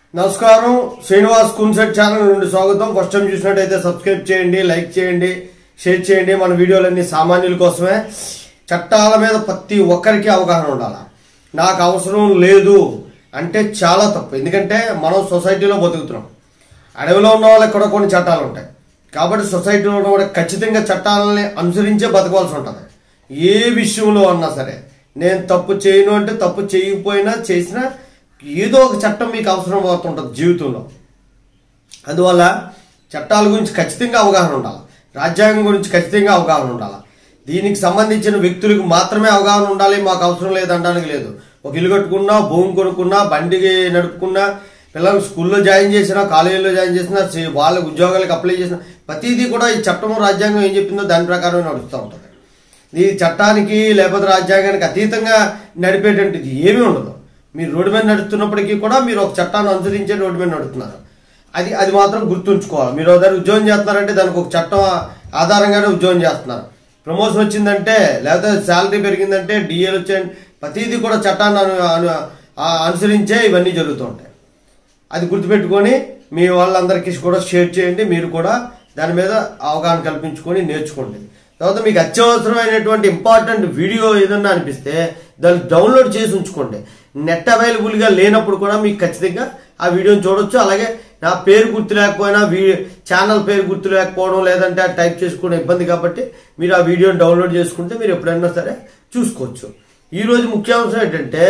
నమస్కారం శ్రీనివాస్ కున్సెట్ ఛానల్ నుండి స్వాగతం ఫస్ట్ టైం చూసినట్టయితే సబ్స్క్రైబ్ చేయండి లైక్ చేయండి షేర్ చేయండి మన వీడియోలన్నీ సామాన్యుల కోసమే చట్టాల మీద ప్రతి ఒక్కరికి అవగాహన ఉండాలి నాకు అవసరం లేదు అంటే చాలా తప్పు ఎందుకంటే మనం సొసైటీలో బతుకుతున్నాం అడవిలో ఉన్న వాళ్ళకి కూడా కొన్ని చట్టాలు ఉంటాయి కాబట్టి సొసైటీలో ఉన్న వాళ్ళకి ఖచ్చితంగా చట్టాలని అనుసరించే బతకవలసి ఉంటుంది ఏ విషయంలో అన్నా సరే నేను తప్పు చేయను అంటే తప్పు చేయకపోయినా చేసినా ఏదో ఒక చట్టం మీకు అవసరం అవుతుంటుంది జీవితంలో అందువల్ల చట్టాల గురించి ఖచ్చితంగా అవగాహన ఉండాలి రాజ్యాంగం గురించి ఖచ్చితంగా అవగాహన ఉండాలి దీనికి సంబంధించిన వ్యక్తులకు మాత్రమే అవగాహన ఉండాలి మాకు అవసరం లేదనడానికి లేదు ఒక ఇల్లు కట్టుకున్నా భూమి కొనుక్కున్నా బండి నడుపుకున్నా పిల్లలు స్కూల్లో జాయిన్ చేసినా కాలేజీలో జాయిన్ చేసినా చే- వాళ్ళ ఉద్యోగాలకు అప్లై చేసినా ప్రతిదీ కూడా ఈ చట్టము రాజ్యాంగం ఏం చెప్పిందో దాని ప్రకారం నడుస్తూ ఉంటుంది ఈ చట్టానికి లేకపోతే రాజ్యాంగానికి అతీతంగా నడిపేటువంటిది ఏమీ ఉండదు మీరు రోడ్డు మీద నడుస్తున్నప్పటికీ కూడా మీరు ఒక చట్టాన్ని అనుసరించే రోడ్డు మీద నడుస్తున్నారు అది అది మాత్రం గుర్తుంచుకోవాలి మీరు ఒకసారి ఉద్యోగం చేస్తున్నారంటే దానికి ఒక చట్టం ఆధారంగానే ఉద్యోగం చేస్తున్నారు ప్రమోషన్ వచ్చిందంటే లేకపోతే శాలరీ పెరిగిందంటే డిఏలు వచ్చాయంటే ప్రతిదీ కూడా చట్టాన్ని అను అను- ఆ అనుసరించే ఇవన్నీ జరుగుతూ ఉంటాయి అది గుర్తుపెట్టుకొని మీ వాళ్ళందరికీ కూడా షేర్ చేయండి మీరు కూడా దాని మీద అవగాహన కల్పించుకొని నేర్చుకోండి తర్వాత మీకు అత్యవసరమైనటువంటి ఇంపార్టెంట్ వీడియో ఏదన్నా అనిపిస్తే దాన్ని డౌన్లోడ్ చేసి ఉంచుకోండి నెట్ అవైలబుల్గా లేనప్పుడు కూడా మీకు ఖచ్చితంగా ఆ వీడియోని చూడొచ్చు అలాగే నా పేరు గుర్తు లేకపోయినా వీ ఛానల్ పేరు గుర్తు లేకపోవడం లేదంటే అది టైప్ చేసుకునే ఇబ్బంది కాబట్టి మీరు ఆ వీడియోని డౌన్లోడ్ చేసుకుంటే మీరు ఎప్పుడైనా సరే చూసుకోవచ్చు ఈరోజు ముఖ్యాంశం ఏంటంటే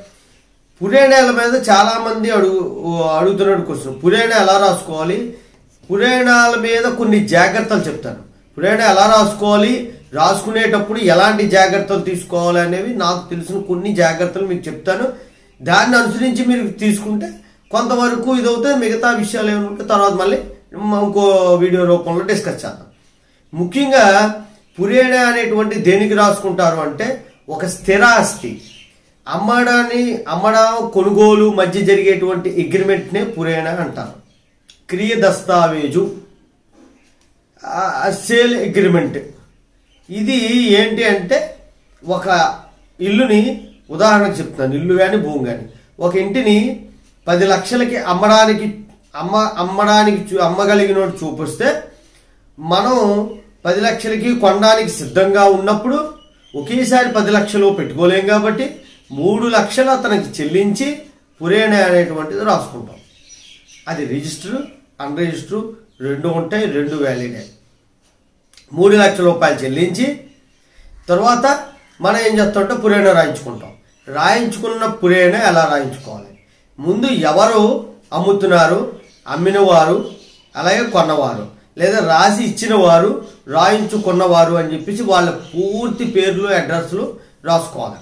పురేణాల మీద చాలా మంది అడుగు అడుగుతున్నాడు క్వశ్చన్ పురేణ ఎలా రాసుకోవాలి పురాణాల మీద కొన్ని జాగ్రత్తలు చెప్తాను పురాణ ఎలా రాసుకోవాలి రాసుకునేటప్పుడు ఎలాంటి జాగ్రత్తలు తీసుకోవాలి అనేవి నాకు తెలిసిన కొన్ని జాగ్రత్తలు మీకు చెప్తాను దాన్ని అనుసరించి మీరు తీసుకుంటే కొంతవరకు ఇదవుతే మిగతా విషయాలు ఏమైనా ఉంటే తర్వాత మళ్ళీ ఇంకో వీడియో రూపంలో డిస్కస్ చేద్దాం ముఖ్యంగా పురేణ అనేటువంటి దేనికి రాసుకుంటారు అంటే ఒక స్థిరాస్తి అమ్మడాన్ని అమ్మడం కొనుగోలు మధ్య జరిగేటువంటి అగ్రిమెంట్నే పురేణ అంటారు క్రియ దస్తావేజు సేల్ అగ్రిమెంట్ ఇది ఏంటి అంటే ఒక ఇల్లుని ఉదాహరణకు చెప్తున్నాను ఇల్లు కానీ భూమి కానీ ఒక ఇంటిని పది లక్షలకి అమ్మడానికి అమ్మ అమ్మడానికి చూ అమ్మగలిగినోడు చూపిస్తే మనం పది లక్షలకి కొనడానికి సిద్ధంగా ఉన్నప్పుడు ఒకేసారి పది లక్షలు పెట్టుకోలేం కాబట్టి మూడు లక్షలు అతనికి చెల్లించి పురేణ అనేటువంటిది రాసుకుంటాం అది రిజిస్టర్ అన్ రిజిస్టర్ రెండు ఉంటాయి రెండు వ్యాలిడే మూడు లక్షల రూపాయలు చెల్లించి తర్వాత మనం ఏం చేస్తామంటే పురేణ రాయించుకుంటాం రాయించుకున్న పురేణ ఎలా రాయించుకోవాలి ముందు ఎవరు అమ్ముతున్నారు అమ్మినవారు అలాగే కొన్నవారు లేదా రాసి ఇచ్చిన వారు రాయించుకున్నవారు అని చెప్పేసి వాళ్ళ పూర్తి పేర్లు అడ్రస్లు రాసుకోవాలి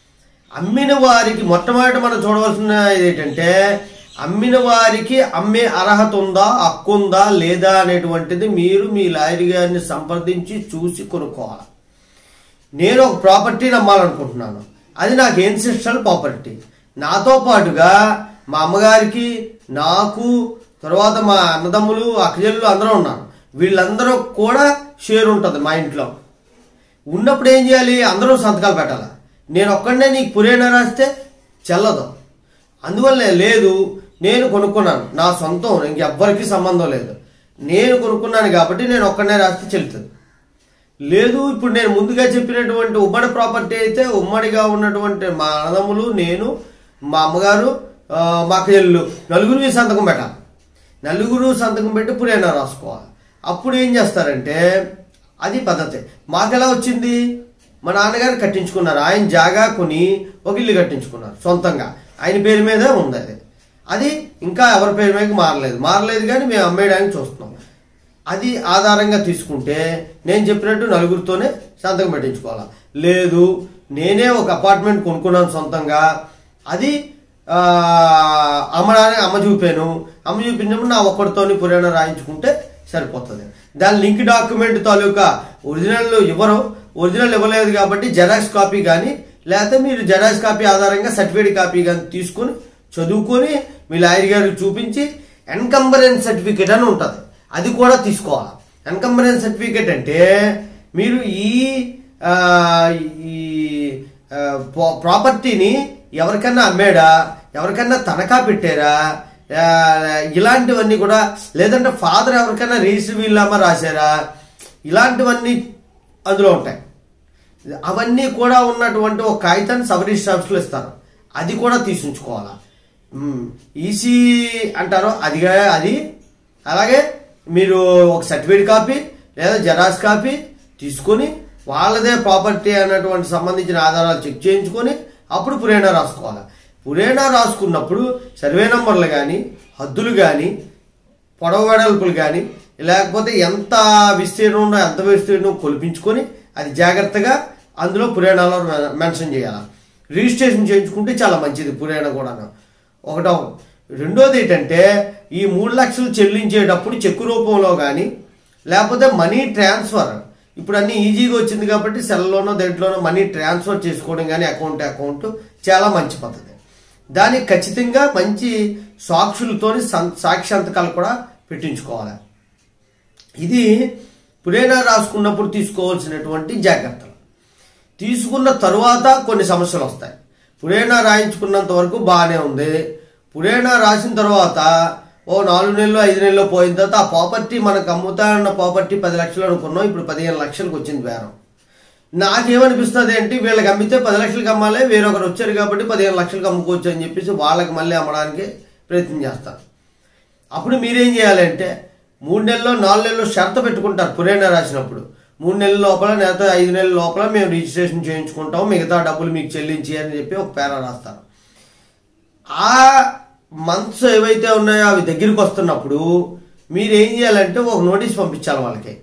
అమ్మిన వారికి మొట్టమొదటి మనం చూడవలసిన ఏంటంటే అమ్మిన వారికి అమ్మే అర్హత ఉందా హక్కు ఉందా లేదా అనేటువంటిది మీరు మీ లాయర్ గారిని సంప్రదించి చూసి కొనుక్కోవాలి నేను ఒక ప్రాపర్టీని అమ్మాలనుకుంటున్నాను అది నాకు ఏన్సిస్టల్ ప్రాపర్టీ నాతో పాటుగా మా అమ్మగారికి నాకు తర్వాత మా అన్నదమ్ములు అక్కజల్లు అందరూ ఉన్నారు వీళ్ళందరూ కూడా షేర్ ఉంటుంది మా ఇంట్లో ఉన్నప్పుడు ఏం చేయాలి అందరూ సంతకాలు పెట్టాలి నేను ఒక్కడనే నీకు పురేణ రాస్తే చెల్లదు అందువల్ల లేదు నేను కొనుక్కున్నాను నా సొంతం ఇంకెవ్వరికి సంబంధం లేదు నేను కొనుక్కున్నాను కాబట్టి నేను ఒక్కడనే రాస్తే చెల్లుతుంది లేదు ఇప్పుడు నేను ముందుగా చెప్పినటువంటి ఉమ్మడి ప్రాపర్టీ అయితే ఉమ్మడిగా ఉన్నటువంటి మా అన్నదమ్ములు నేను మా అమ్మగారు ఆ, మా అక్కయ్యలు నలుగురు సంతకం పెట్టాలి నలుగురు సంతకం పెట్టి పురేనా రాసుకోవాలి అప్పుడు ఏం చేస్తారంటే అది పద్ధతి మాకెలా వచ్చింది మా నాన్నగారు కట్టించుకున్నారు ఆయన జాగా కొని ఒక ఇల్లు కట్టించుకున్నారు సొంతంగా ఆయన పేరు మీదే ఉంది అది అది ఇంకా ఎవరి పేరు మీద మారలేదు మారలేదు కానీ మేము అమ్మేయడానికి చూస్తున్నాం అది ఆధారంగా తీసుకుంటే నేను చెప్పినట్టు నలుగురితోనే సంతకం పెట్టించుకోవాలా లేదు నేనే ఒక అపార్ట్మెంట్ కొనుక్కున్నాను సొంతంగా అది ఆ, అమ్మడానికి అమ్మ చూపాను అమ్మ చూపించినప్పుడు నా ఒక్కడితోని పురాణ రాయించుకుంటే సరిపోతుంది దాని లింక్ డాక్యుమెంట్ తాలూకా ఒరిజినల్ ఇవ్వరు ఒరిజినల్ ఇవ్వలేదు కాబట్టి జెరాక్స్ కాపీ కానీ లేకపోతే మీరు జెరాక్స్ కాపీ ఆధారంగా సర్టిఫికేట్ కాపీ కానీ తీసుకొని చదువుకొని మీ లాయర్ గారికి చూపించి ఎన్కంబరెన్స్ సర్టిఫికేట్ అని ఉంటుంది అది కూడా తీసుకోవాలి ఎన్కంబరెన్స్ సర్టిఫికేట్ అంటే మీరు ఈ ఆ, ఈ ఆ, ప్రా- ప్రాపర్టీని ఎవరికన్నా అమ్మాడా ఎవరికన్నా తనఖా పెట్టారా ఆ, ఇలాంటివన్నీ కూడా లేదంటే ఫాదర్ ఎవరికైనా రిజిస్టర్ వీళ్ళమ్మ రాశారా ఇలాంటివన్నీ అందులో ఉంటాయి అవన్నీ కూడా ఉన్నటువంటి ఒక కాగితాన్ని సబ్ రిజిస్టర్ ఆఫీస్లో ఇస్తారు అది కూడా తీసుంచుకోవాలా ఈసీ అంటారు అది గా- అది అలాగే మీరు ఒక సర్టిఫికేట్ కాపీ లేదా జెరాక్స్ కాపీ తీసుకొని వాళ్ళదే ప్రాపర్టీ అన్నటువంటి సంబంధించిన ఆధారాలు చెక్ చేయించుకొని అప్పుడు పురేణా రాసుకోవాలి పురేణా రాసుకున్నప్పుడు సర్వే నంబర్లు కానీ హద్దులు కానీ పొడవు వెడల్పులు కానీ లేకపోతే ఎంత విస్తీర్ణం ఉందో ఎంత విస్తీర్ణం కొలిపించుకొని అది జాగ్రత్తగా అందులో పురాణాలో మె- మెన్షన్ చేయాలి రిజిస్ట్రేషన్ చేయించుకుంటే చాలా మంచిది పురాణ కూడా ఒకటో రెండోది ఏంటంటే ఈ మూడు లక్షలు చెల్లించేటప్పుడు చెక్కు రూపంలో కానీ లేకపోతే మనీ ట్రాన్స్ఫర్ ఇప్పుడు అన్ని ఈజీగా వచ్చింది కాబట్టి సెల్లోనో దేంట్లోనో మనీ ట్రాన్స్ఫర్ చేసుకోవడం కానీ అకౌంట్ అకౌంట్ చాలా మంచి పద్ధతి దానికి ఖచ్చితంగా మంచి సాక్షులతో సాక్షి సంతకాలు కూడా పెట్టించుకోవాలి ఇది పురేనా రాసుకున్నప్పుడు తీసుకోవాల్సినటువంటి జాగ్రత్తలు తీసుకున్న తరువాత కొన్ని సమస్యలు వస్తాయి పురేనా రాయించుకున్నంత వరకు బాగానే ఉంది పురేనా రాసిన తర్వాత ఓ నాలుగు నెలలు ఐదు నెలలు పోయిన తర్వాత ఆ ప్రాపర్టీ మనకు అమ్ముతానన్న ప్రాపర్టీ పది లక్షలు అనుకున్నాం ఇప్పుడు పదిహేను లక్షలకు వచ్చింది బేరం నాకేమనిపిస్తుంది అంటే వీళ్ళకి అమ్మితే పది లక్షలకు అమ్మాలి వేరొకరు వచ్చారు కాబట్టి పదిహేను లక్షలకు అమ్ముకోవచ్చు అని చెప్పేసి వాళ్ళకి మళ్ళీ అమ్మడానికి ప్రయత్నం చేస్తారు అప్పుడు మీరేం చేయాలంటే మూడు నెలల్లో నాలుగు నెలల్లో షరత పెట్టుకుంటారు పురేనా రాసినప్పుడు మూడు నెలల లోపల లేదా ఐదు నెలల లోపల మేము రిజిస్ట్రేషన్ చేయించుకుంటాం మిగతా డబ్బులు మీకు చెల్లించి అని చెప్పి ఒక పేర రాస్తారు ఆ మంత్స్ ఏవైతే ఉన్నాయో అవి దగ్గరికి వస్తున్నప్పుడు మీరు ఏం చేయాలంటే ఒక నోటీస్ పంపించాలి వాళ్ళకి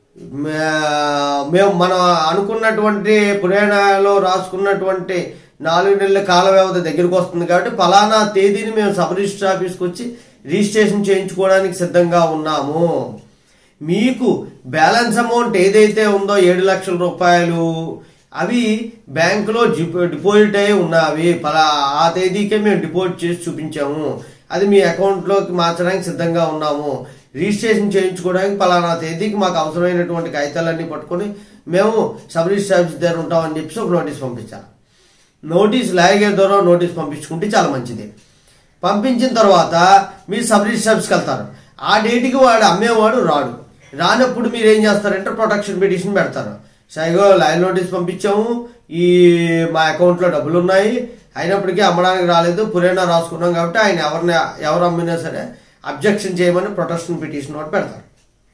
మే- మేము మనం అనుకున్నటువంటి పురాణాలో రాసుకున్నటువంటి నాలుగు నెలల కాల వ్యవధి దగ్గరికి వస్తుంది కాబట్టి ఫలానా తేదీని మేము సబ్ రిజిస్టర్ ఆఫీస్కి వచ్చి రిజిస్ట్రేషన్ చేయించుకోవడానికి సిద్ధంగా ఉన్నాము మీకు బ్యాలెన్స్ అమౌంట్ ఏదైతే ఉందో ఏడు లక్షల రూపాయలు అవి బ్యాంకులో డిపో- డిపాజిట్ అయి ఉన్నవి పలా ఆ తేదీకే మేము డిపాజిట్ చేసి చూపించాము అది మీ అకౌంట్లోకి మార్చడానికి సిద్ధంగా ఉన్నాము రిజిస్ట్రేషన్ చేయించుకోవడానికి పలానా తేదీకి మాకు అవసరమైనటువంటి కాగితాలన్నీ పట్టుకొని మేము సబ్ రిజిస్టర్ ఆఫీస్ దగ్గర ఉంటామని చెప్పేసి ఒక నోటీస్ పంపించాలి నోటీస్ లాగే ద్వారా నోటీస్ పంపించుకుంటే చాలా మంచిది పంపించిన తర్వాత మీరు సబ్ రిజిస్టర్ ఆఫీస్కి వెళ్తారు ఆ డేట్కి వాడు అమ్మేవాడు రాడు రానప్పుడు మీరు ఏం చేస్తారంటే ప్రొటెక్షన్ పిటిషన్ పెడతారు సైగో లైన్ నోటీస్ పంపించాము ఈ మా అకౌంట్లో డబ్బులు ఉన్నాయి అయినప్పటికీ అమ్మడానికి రాలేదు పురేనా రాసుకున్నాం కాబట్టి ఆయన ఎవరిని ఎవరు అమ్మినా సరే అబ్జెక్షన్ చేయమని ప్రొటెక్షన్ పిటిషన్ ఒకటి పెడతారు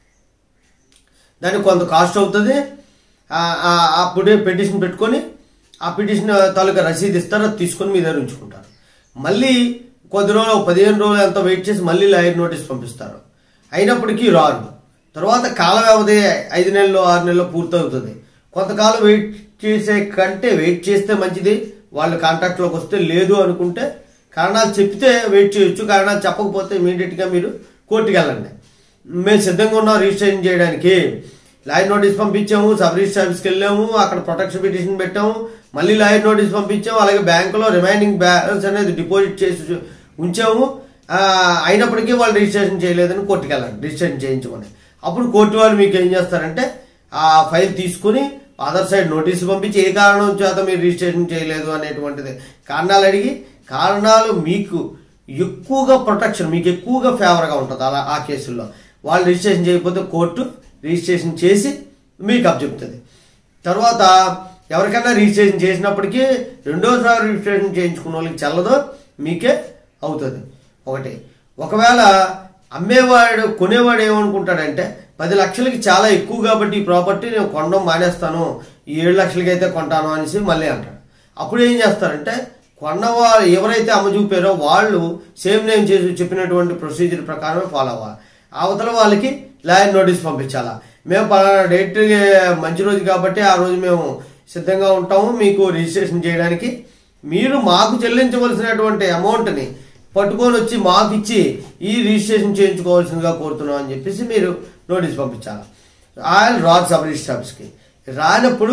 దానికి కొంత కాస్ట్ అవుతుంది ఆ- ఆ- అప్పుడే పిటిషన్ పెట్టుకొని ఆ పిటిషన్ తాలూకా రసీదు ఇస్తారు అది తీసుకొని మీ దగ్గర ఉంచుకుంటారు మళ్ళీ కొద్ది రోజులు ఒక పదిహేను రోజులు ఎంత వెయిట్ చేసి మళ్ళీ లాయర్ నోటీస్ పంపిస్తారు అయినప్పటికీ రారు తర్వాత కాల వ్యవధి ఐదు నెలలు ఆరు నెలలు పూర్తవుతుంది కొంతకాలం వెయిట్ చేసే కంటే వెయిట్ చేస్తే మంచిది వాళ్ళు కాంటాక్ట్లోకి వస్తే లేదు అనుకుంటే కారణాలు చెప్తే వెయిట్ చేయొచ్చు కారణాలు చెప్పకపోతే ఇమీడియట్గా మీరు కోర్టుకి వెళ్ళండి మేము సిద్ధంగా ఉన్నాం రిజిస్ట్రేషన్ చేయడానికి లాయర్ నోటీస్ పంపించాము సబ్ రిజిస్టర్ ఆఫీస్కి వెళ్ళాము అక్కడ ప్రొటెక్షన్ పిటిషన్ పెట్టాము మళ్ళీ లాయర్ నోటీస్ పంపించాము అలాగే బ్యాంకులో రిమైనింగ్ బ్యాలెన్స్ అనేది డిపాజిట్ చేసి ఉంచాము ఆ, అయినప్పటికీ వాళ్ళు రిజిస్ట్రేషన్ చేయలేదని కోర్టుకి వెళ్ళండి రిజిస్ట్రేషన్ చేయించమని అప్పుడు కోర్టు వాళ్ళు మీకు ఏం చేస్తారంటే ఆ ఫైల్ తీసుకుని అదర్ సైడ్ నోటీసు పంపించి ఏ కారణం చేత మీరు రిజిస్ట్రేషన్ చేయలేదు అనేటువంటిది కారణాలు అడిగి కారణాలు మీకు ఎక్కువగా ప్రొటెక్షన్ మీకు ఎక్కువగా ఫేవర్గా ఉంటుంది అలా ఆ కేసుల్లో వాళ్ళు రిజిస్ట్రేషన్ చేయకపోతే కోర్టు రిజిస్ట్రేషన్ చేసి మీకు అప్పచెప్తుంది తర్వాత ఎవరికైనా రిజిస్ట్రేషన్ చేసినప్పటికీ రెండోసారి రిజిస్ట్రేషన్ చేయించుకున్న వాళ్ళకి చెల్లదో మీకే అవుతుంది ఒకటి ఒకవేళ అమ్మేవాడు కొనేవాడు ఏమనుకుంటాడంటే పది లక్షలకి చాలా ఎక్కువ కాబట్టి ఈ ప్రాపర్టీ నేను కొనడం మానేస్తాను ఈ ఏడు లక్షలకి అయితే కొంటాను అనేసి మళ్ళీ అంటాడు అప్పుడు ఏం చేస్తారంటే కొన్నవాళ్ళు ఎవరైతే అమ్మ చూపారో వాళ్ళు సేమ్ నేమ్ చేసి చెప్పినటువంటి ప్రొసీజర్ ప్రకారమే ఫాలో అవ్వాలి అవతల వాళ్ళకి లాయర్ నోటీస్ పంపించాలా మేము పలానా డేట్ మంచి రోజు కాబట్టి ఆ రోజు మేము సిద్ధంగా ఉంటాము మీకు రిజిస్ట్రేషన్ చేయడానికి మీరు మాకు చెల్లించవలసినటువంటి అమౌంట్ని పట్టుకొని వచ్చి మాకు ఇచ్చి ఈ రిజిస్ట్రేషన్ చేయించుకోవాల్సిందిగా కోరుతున్నాం అని చెప్పేసి మీరు నోటీస్ పంపించాలి ఆయన రాదు సబ్ రిజిస్టర్ ఆఫీస్కి రానప్పుడు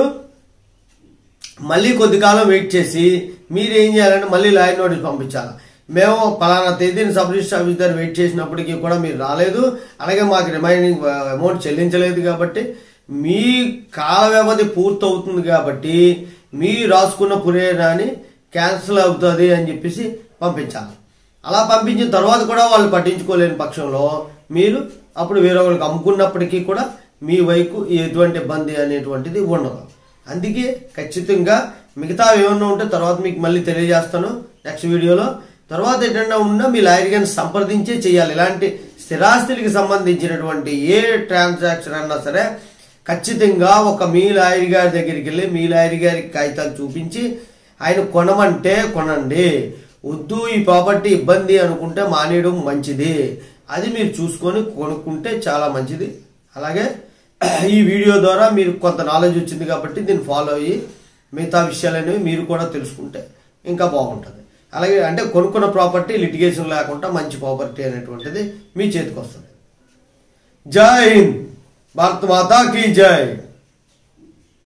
మళ్ళీ కొద్ది కాలం వెయిట్ చేసి మీరు ఏం చేయాలంటే మళ్ళీ లాయర్ నోటీస్ పంపించాలి మేము పలానా తేదీని సబ్ రిజిస్టర్ ఆఫీస్ దగ్గర వెయిట్ చేసినప్పటికీ కూడా మీరు రాలేదు అలాగే మాకు రిమైనింగ్ అమౌంట్ చెల్లించలేదు కాబట్టి మీ కాల వ్యవధి పూర్తవుతుంది కాబట్టి మీరు రాసుకున్న పురేనాని క్యాన్సిల్ అవుతుంది అని చెప్పేసి పంపించాలి అలా పంపించిన తర్వాత కూడా వాళ్ళు పట్టించుకోలేని పక్షంలో మీరు అప్పుడు వేరే వాళ్ళకి అమ్ముకున్నప్పటికీ కూడా మీ వైపు ఎటువంటి ఇబ్బంది అనేటువంటిది ఉండదు అందుకే ఖచ్చితంగా మిగతా ఏమన్నా ఉంటే తర్వాత మీకు మళ్ళీ తెలియజేస్తాను నెక్స్ట్ వీడియోలో తర్వాత ఏంటన్నా ఉన్నా మీ లాయర్ గారిని సంప్రదించే చేయాలి ఇలాంటి స్థిరాస్తులకి సంబంధించినటువంటి ఏ ట్రాన్సాక్షన్ అన్నా సరే ఖచ్చితంగా ఒక మీ లాయర్ గారి దగ్గరికి వెళ్ళి మీ లాయర్ గారికి కాగితాలు చూపించి ఆయన కొనమంటే కొనండి వద్దు ఈ ప్రాపర్టీ ఇబ్బంది అనుకుంటే మానేయడం మంచిది అది మీరు చూసుకొని కొనుక్కుంటే చాలా మంచిది అలాగే ఈ వీడియో ద్వారా మీరు కొంత నాలెడ్జ్ వచ్చింది కాబట్టి దీన్ని ఫాలో అయ్యి మిగతా విషయాలు అనేవి మీరు కూడా తెలుసుకుంటే ఇంకా బాగుంటుంది అలాగే అంటే కొనుక్కున్న ప్రాపర్టీ లిటిగేషన్ లేకుండా మంచి ప్రాపర్టీ అనేటువంటిది మీ చేతికి వస్తుంది జై హింద్ భారత్ మాతా కీ జై